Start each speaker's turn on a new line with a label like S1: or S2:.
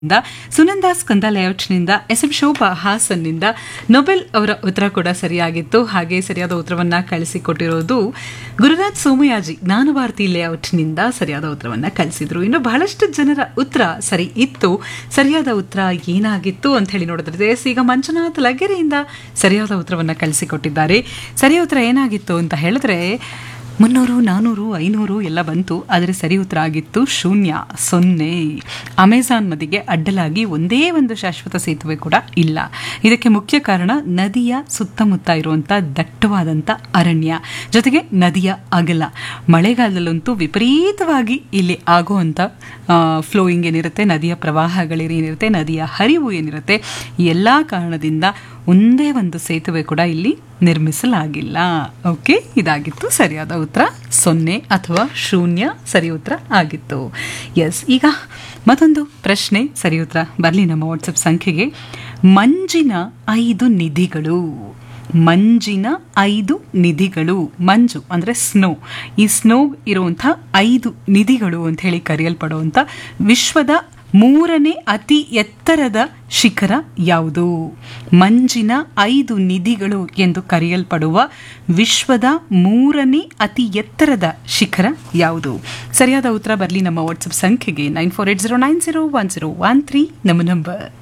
S1: ಇಂದ ಸುನಂದ ಸ್ಕಂದ ಲೇಔಟ್ನಿಂದ S M Shobha ಹಾಸನ್ನಿಂದ ನೊಬೆಲ್ ಅವರ ಉತ್ತರ ಕೂಡ ಸರಿಯಾಗಿತ್ತು ಹಾಗೆ ಸರಿಯಾದ ಉತ್ತರವನ್ನ ಕಳಿಸಿಕೊಟ್ಟಿರೋದು ಗುರುರಾಜ್ ಸೋಮಯಾಜಿ ಜ್ಞಾನಭಾರತಿ ಲೇಔಟ್ನಿಂದ ಸರಿಯಾದ ಉತ್ತರವನ್ನ ಕಳಿಸಿದ್ರು ಇನ್ನು ಬಹಳಷ್ಟು ಜನರ ಉತ್ತರ ಸರಿ ಇತ್ತು ಸರಿಯಾದ ಉತ್ತರ ಏನಾಗಿತ್ತು ಅಂತ ಹೇಳಿ ನೋಡಿದ್ರೆ ಎಸ್ ಈಗ ಮಂಜುನಾಥ್ ಲಗೆರೆಯಿಂದ ಸರಿಯಾದ ಉತ್ತರವನ್ನ ಕಳಿಸಿಕೊಟ್ಟಿದ್ದಾರೆ ಸರಿಯಾದ ಉತ್ತರ ಏನಾಗಿತ್ತು ಅಂತ ಹೇಳಿದ್ರೆ ಮುನ್ನೂರು ನಾನೂರು ಐನೂರು ಎಲ್ಲ ಬಂತು ಆದರೆ ಸರಿ ಉತ್ತರ ಆಗಿತ್ತು ಶೂನ್ಯ ಸೊನ್ನೆ ಅಮೆಜಾನ್ ನದಿಗೆ ಅಡ್ಡಲಾಗಿ ಒಂದೇ ಒಂದು ಶಾಶ್ವತ ಸೇತುವೆ ಕೂಡ ಇಲ್ಲ ಇದಕ್ಕೆ ಮುಖ್ಯ ಕಾರಣ ನದಿಯ ಸುತ್ತಮುತ್ತ ಇರುವಂಥ ದಟ್ಟವಾದಂಥ ಅರಣ್ಯ ಜೊತೆಗೆ ನದಿಯ ಅಗಲ ಮಳೆಗಾಲದಲ್ಲಂತೂ ವಿಪರೀತವಾಗಿ ಇಲ್ಲಿ ಆಗುವಂಥ ಫ್ಲೋಯಿಂಗ್ ಏನಿರುತ್ತೆ ನದಿಯ ಪ್ರವಾಹಗಳೇನಿರುತ್ತೆ ನದಿಯ ಹರಿವು ಏನಿರುತ್ತೆ ಈ ಎಲ್ಲ ಕಾರಣದಿಂದ ಒಂದೇ ಒಂದು ಸೇತುವೆ ಕೂಡ ಇಲ್ಲಿ ನಿರ್ಮಿಸಲಾಗಿಲ್ಲ ಓಕೆ ಇದಾಗಿತ್ತು ಸರಿಯಾದ ಉತ್ತರ ಸೊನ್ನೆ ಅಥವಾ ಶೂನ್ಯ ಸರಿ ಉತ್ತರ ಆಗಿತ್ತು ಎಸ್ ಈಗ ಮತ್ತೊಂದು ಪ್ರಶ್ನೆ ಸರಿ ಉತ್ತರ ಬರಲಿ ನಮ್ಮ ವಾಟ್ಸಪ್ ಸಂಖ್ಯೆಗೆ ಮಂಜಿನ ಐದು ನಿಧಿಗಳು ಮಂಜಿನ ಐದು ನಿಧಿಗಳು ಮಂಜು ಅಂದರೆ ಸ್ನೋ ಈ ಸ್ನೋ ಇರುವಂಥ ಐದು ನಿಧಿಗಳು ಅಂತ ಹೇಳಿ ಕರೆಯಲ್ಪಡುವಂಥ ವಿಶ್ವದ ಮೂರನೇ ಅತಿ ಎತ್ತರದ ಶಿಖರ ಯಾವುದು ಮಂಜಿನ ಐದು ನಿಧಿಗಳು ಎಂದು ಕರೆಯಲ್ಪಡುವ ವಿಶ್ವದ ಮೂರನೇ ಅತಿ ಎತ್ತರದ ಶಿಖರ ಯಾವುದು ಸರಿಯಾದ ಉತ್ತರ ಬರಲಿ ನಮ್ಮ ವಾಟ್ಸಪ್ ಸಂಖ್ಯೆಗೆ nine four eight zero nine zero one zero one three ನಮ್ಮ ನಂಬರ್